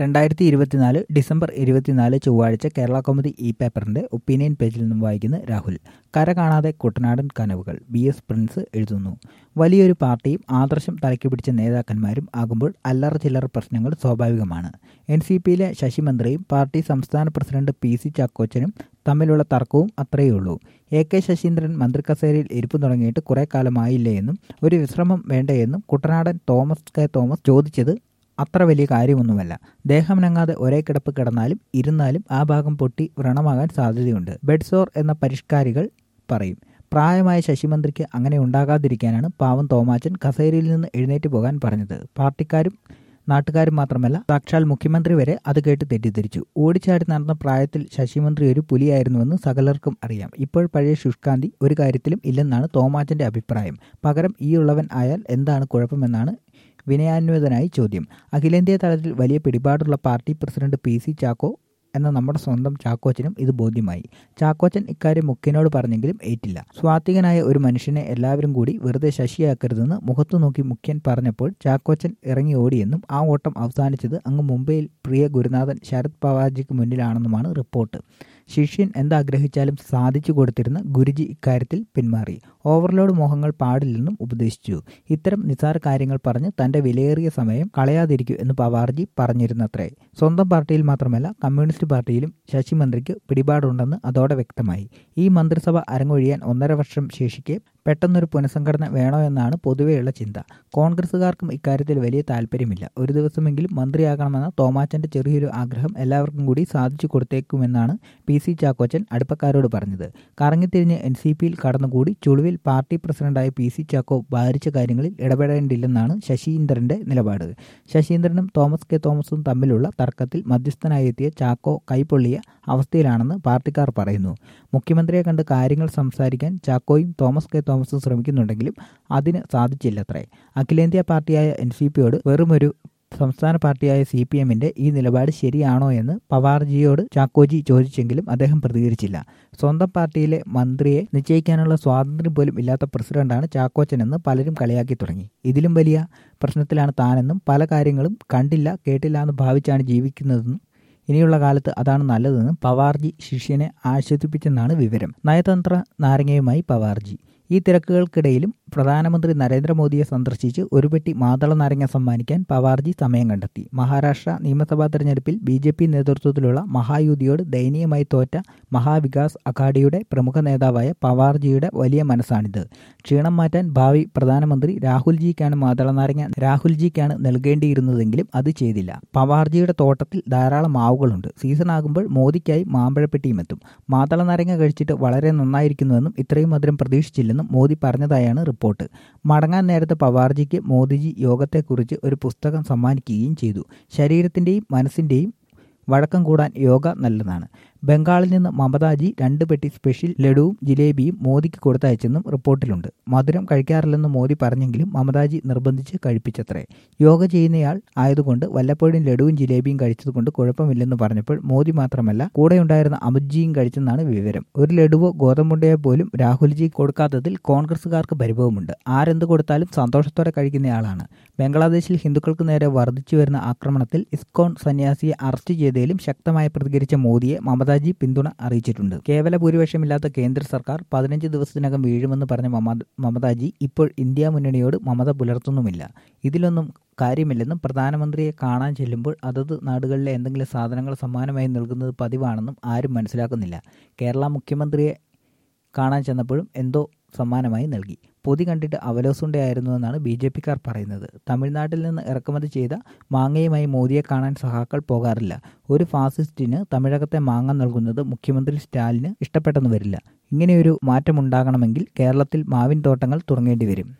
രണ്ടായിരത്തി ഇരുപത്തിനാല് ഡിസംബർ ഇരുപത്തിനാല് ചൊവ്വാഴ്ച കേരള കൗമുദി ഇ പേപ്പറിന്റെ ഒപ്പീനിയൻ പേജിൽ നിന്നും വായിക്കുന്ന രാഹുൽ കര കാണാതെ കുട്ടനാടൻ കനവുകൾ ബി എസ് പ്രിൻസ് എഴുതുന്നു വലിയൊരു പാർട്ടിയും ആദർശം തലയ്ക്ക് പിടിച്ച നേതാക്കന്മാരും ആകുമ്പോൾ അല്ലറ ചില്ലറ പ്രശ്നങ്ങൾ സ്വാഭാവികമാണ് എൻ സി പിയിലെ ശശിമന്ത്രിയും പാർട്ടി സംസ്ഥാന പ്രസിഡന്റ് പി സി ചാക്കോച്ചനും തമ്മിലുള്ള തർക്കവും അത്രയേ ഉള്ളൂ എ കെ ശശീന്ദ്രൻ മന്ത്രിക്കസേരയിൽ ഇരിപ്പ് തുടങ്ങിയിട്ട് കുറെ കാലമായില്ലേ എന്നും ഒരു വിശ്രമം വേണ്ടയെന്നും കുട്ടനാടൻ തോമസ് കെ തോമസ് ചോദിച്ചത് അത്ര വലിയ കാര്യമൊന്നുമല്ല ദേഹമനങ്ങാതെ ഒരേ കിടപ്പ് കിടന്നാലും ഇരുന്നാലും ആ ഭാഗം പൊട്ടി വ്രണമാകാൻ സാധ്യതയുണ്ട് ബെഡ്സോർ എന്ന പരിഷ്കാരികൾ പറയും പ്രായമായ ശശിമന്ത്രിക്ക് അങ്ങനെ ഉണ്ടാകാതിരിക്കാനാണ് പാവം തോമാച്ചൻ കസേരയിൽ നിന്ന് എഴുന്നേറ്റ് പോകാൻ പറഞ്ഞത് പാർട്ടിക്കാരും നാട്ടുകാരും മാത്രമല്ല സാക്ഷാൽ മുഖ്യമന്ത്രി വരെ അത് കേട്ട് തെറ്റിദ്ധരിച്ചു ഓടിച്ചാടി നടന്ന പ്രായത്തിൽ ശശിമന്ത്രി ഒരു പുലിയായിരുന്നുവെന്ന് സകലർക്കും അറിയാം ഇപ്പോൾ പഴയ ശുഷ്കാന്തി ഒരു കാര്യത്തിലും ഇല്ലെന്നാണ് തോമാച്ചന്റെ അഭിപ്രായം പകരം ഈ ഉള്ളവൻ ആയാൽ എന്താണ് കുഴപ്പമെന്നാണ് വിനയാന്വിതനായി ചോദ്യം അഖിലേന്ത്യാ തലത്തിൽ വലിയ പിടിപാടുള്ള party president P C Chacko എന്ന നമ്മുടെ സ്വന്തം ചാക്കോച്ചനും ഇത് ബോധ്യമായി ചാക്കോച്ചൻ ഇക്കാര്യം മുഖ്യനോട് പറഞ്ഞെങ്കിലും ഏറ്റില്ല സ്വാത്വികനായ ഒരു മനുഷ്യനെ എല്ലാവരും കൂടി വെറുതെ ശശിയാക്കരുതെന്ന് മുഖത്തു നോക്കി മുഖ്യൻ പറഞ്ഞപ്പോൾ ചാക്കോച്ചൻ ഇറങ്ങി ഓടിയെന്നും ആ ഓട്ടം അവസാനിച്ചത് അങ്ങ് മുംബൈയിൽ പ്രിയ ഗുരുനാഥൻ ശരത് പവാർജിക്ക് മുന്നിലാണെന്നുമാണ് റിപ്പോർട്ട് ശിഷ്യൻ എന്താഗ്രഹിച്ചാലും സാധിച്ചു കൊടുത്തിരുന്ന ഗുരുജി ഇക്കാര്യത്തിൽ പിന്മാറി ഓവർലോഡ് മോഹങ്ങൾ പാടില്ലെന്നും ഉപദേശിച്ചു ഇത്തരം നിസാര കാര്യങ്ങൾ പറഞ്ഞ് തന്റെ വിലയേറിയ സമയം കളയാതിരിക്കൂ എന്ന് പവാർജി പറഞ്ഞിരുന്നത്രേ സ്വന്തം പാർട്ടിയിൽ മാത്രമല്ല കമ്മ്യൂണിസ്റ്റ് പാർട്ടിയിലും ശശിമന്ത്രിക്ക് പിടിപാടുണ്ടെന്ന് അതോടെ വ്യക്തമായി ഈ മന്ത്രിസഭ അരങ്ങൊഴിയാൻ ഒന്നര വർഷം ശേഷിക്കെ പെട്ടെന്നൊരു പുനഃസംഘടന വേണോ എന്നാണ് പൊതുവെയുള്ള ചിന്ത കോൺഗ്രസുകാർക്കും ഇക്കാര്യത്തിൽ വലിയ താല്പര്യമില്ല ഒരു ദിവസമെങ്കിലും മന്ത്രിയാകണമെന്ന തോമാച്ചന്റെ ചെറിയൊരു ആഗ്രഹം എല്ലാവർക്കും കൂടി സാധിച്ചു കൊടുത്തേക്കുമെന്നാണ് പി സി ചാക്കോച്ചൻ അടുപ്പക്കാരോട് പറഞ്ഞത് കറങ്ങിത്തിരിഞ്ഞ് എൻ സി പിയിൽ കടന്നുകൂടി ചുളുവിൽ പാർട്ടി പ്രസിഡന്റായ പി സി ചാക്കോ ഭാരിച്ച കാര്യങ്ങളിൽ ഇടപെടേണ്ടില്ലെന്നാണ് ശശീന്ദ്രന്റെ നിലപാട് ശശീന്ദ്രനും തോമസ് കെ തോമസും തമ്മിലുള്ള തർക്കത്തിൽ മധ്യസ്ഥനായി എത്തിയ ചാക്കോ കൈപ്പൊള്ളിയ അവസ്ഥയിലാണെന്ന് പാർട്ടിക്കാർ പറയുന്നു മുഖ്യമന്ത്രിയെ കണ്ട് കാര്യങ്ങൾ സംസാരിക്കാൻ ചാക്കോയും തോമസ് കെ തോമസും ശ്രമിക്കുന്നുണ്ടെങ്കിലും അതിന് സാധിച്ചില്ലത്രേ അഖിലേന്ത്യാ പാർട്ടിയായ എൻ സി പിയോട് വെറുമൊരു സംസ്ഥാന പാർട്ടിയായ സി പി എമ്മിന്റെ ഈ നിലപാട് ശരിയാണോ എന്ന് പവാർജിയോട് ചാക്കോജി ചോദിച്ചെങ്കിലും അദ്ദേഹം പ്രതികരിച്ചില്ല സ്വന്തം പാർട്ടിയിലെ മന്ത്രിയെ നിശ്ചയിക്കാനുള്ള സ്വാതന്ത്ര്യം പോലും ഇല്ലാത്ത പ്രസിഡന്റാണ് ചാക്കോച്ചനെന്ന് പലരും കളിയാക്കി തുടങ്ങി ഇതിലും വലിയ പ്രശ്നത്തിലാണ് താനെന്നും പല കാര്യങ്ങളും കണ്ടില്ല കേട്ടില്ല എന്ന് ഭാവിച്ചാണ് ജീവിക്കുന്നതെന്നും ഇനിയുള്ള കാലത്ത് അതാണ് നല്ലതെന്ന് പവാർജി ശിഷ്യനെ ആശ്വസിപ്പിച്ചെന്നാണ് വിവരം നയതന്ത്ര നാരങ്ങയുമായി പവാർജി ഈ തിരക്കുകൾക്കിടയിലും പ്രധാനമന്ത്രി നരേന്ദ്രമോദിയെ സന്ദർശിച്ച് ഒരു പെട്ടി മാതള നാരങ്ങ സമ്മാനിക്കാൻ പവാർജി സമയം കണ്ടെത്തി മഹാരാഷ്ട്ര നിയമസഭാ തെരഞ്ഞെടുപ്പിൽ ബി ജെ പി നേതൃത്വത്തിലുള്ള മഹായുതിയോട് ദയനീയമായി തോറ്റ മഹാവികാസ് അഘാഡിയുടെ പ്രമുഖ നേതാവായ പവാർജിയുടെ വലിയ മനസ്സാണിത് ക്ഷീണം മാറ്റാൻ ഭാവി പ്രധാനമന്ത്രി രാഹുൽജിക്കാണ് മാതള നാരങ്ങ രാഹുൽജിക്കാണ് നൽകേണ്ടിയിരുന്നതെങ്കിലും അത് ചെയ്തില്ല പവാർജിയുടെ തോട്ടത്തിൽ ധാരാളം മാവുകളുണ്ട് സീസൺ ആകുമ്പോൾ മോദിക്കായി മാമ്പഴപ്പെട്ടിയും എത്തും മാതള നാരങ്ങ കഴിച്ചിട്ട് വളരെ നന്നായിരിക്കുന്നുവെന്നും ഇത്രയും മധുരം പ്രതീക്ഷിച്ചില്ലെന്നും മോദി പറഞ്ഞതായാണ് റിപ്പോർട്ട് മടങ്ങാൻ നേരത്തെ പവാർജിക്ക് മോദിജി യോഗത്തെക്കുറിച്ച് ഒരു പുസ്തകം സമ്മാനിക്കുകയും ചെയ്തു ശരീരത്തിൻ്റെയും മനസ്സിൻ്റെയും വഴക്കം കൂടാൻ യോഗ നല്ലതാണ് ബംഗാളിൽ നിന്ന് മമതാജി രണ്ട് പെട്ടി സ്പെഷ്യൽ ലഡുവും ജിലേബിയും മോദിക്ക് കൊടുത്തയച്ചെന്നും റിപ്പോർട്ടിലുണ്ട് മധുരം കഴിക്കാറില്ലെന്ന് മോദി പറഞ്ഞെങ്കിലും മമതാജി നിർബന്ധിച്ച് കഴിപ്പിച്ചത്രേ യോഗ ചെയ്യുന്നയാൾ ആയതുകൊണ്ട് വല്ലപ്പോഴും ലഡുവും ജിലേബിയും കഴിച്ചതുകൊണ്ട് കുഴപ്പമില്ലെന്ന് പറഞ്ഞപ്പോൾ മോദി മാത്രമല്ല കൂടെയുണ്ടായിരുന്ന അമിത്ജിയും കഴിച്ചെന്നാണ് വിവരം ഒരു ലഡുവോ ഗോതമ്പുണ്ടയോ പോലും രാഹുൽജി കൊടുക്കാത്തതിൽ കോൺഗ്രസുകാർക്ക് പരിഭവമുണ്ട് ആരെന്ത് കൊടുത്താലും സന്തോഷത്തോടെ കഴിക്കുന്നയാളാണ് ബംഗ്ലാദേശിൽ ഹിന്ദുക്കൾക്ക് നേരെ വർദ്ധിച്ചു വരുന്ന ആക്രമണത്തിൽ ഇസ്കോൺ സന്യാസിയെ അറസ്റ്റ് ചെയ്തതിലും ശക്തമായി പ്രതികരിച്ച മോദിയെ മമത മമതാജി പിന്തുണ അറിയിച്ചിട്ടുണ്ട് കേവല ഭൂരിപക്ഷമില്ലാത്ത കേന്ദ്ര സർക്കാർ പതിനഞ്ച് ദിവസത്തിനകം വീഴുമെന്ന് പറഞ്ഞ മമതാജി ഇപ്പോൾ ഇന്ത്യ മുന്നണിയോട് മമത പുലർത്തുന്നുമില്ല ഇതിലൊന്നും കാര്യമില്ലെന്നും പ്രധാനമന്ത്രിയെ കാണാൻ ചെല്ലുമ്പോൾ അതത് നാടുകളിലെ എന്തെങ്കിലും സാധനങ്ങൾ സമ്മാനമായി നൽകുന്നത് പതിവാണെന്നും ആരും മനസ്സിലാക്കുന്നില്ല കേരള മുഖ്യമന്ത്രിയെ കാണാൻ ചെന്നപ്പോഴും എന്തോ സമ്മാനമായി നൽകി പൊതി കണ്ടിട്ട് അവലോസുണ്ടയായിരുന്നുവെന്നാണ് ബി ജെ പിക്കാർ പറയുന്നത് തമിഴ്നാട്ടിൽ നിന്ന് ഇറക്കുമതി ചെയ്ത മാങ്ങയുമായി മോദിയെ കാണാൻ സഹാക്കൾ പോകാറില്ല ഒരു ഫാസിസ്റ്റിന് തമിഴകത്തെ മാങ്ങ നൽകുന്നത് മുഖ്യമന്ത്രി സ്റ്റാലിന് ഇഷ്ടപ്പെട്ടെന്ന് വരില്ല ഇങ്ങനെയൊരു മാറ്റമുണ്ടാകണമെങ്കിൽ കേരളത്തിൽ മാവിൻ തോട്ടങ്ങൾ തുടങ്ങേണ്ടി വരും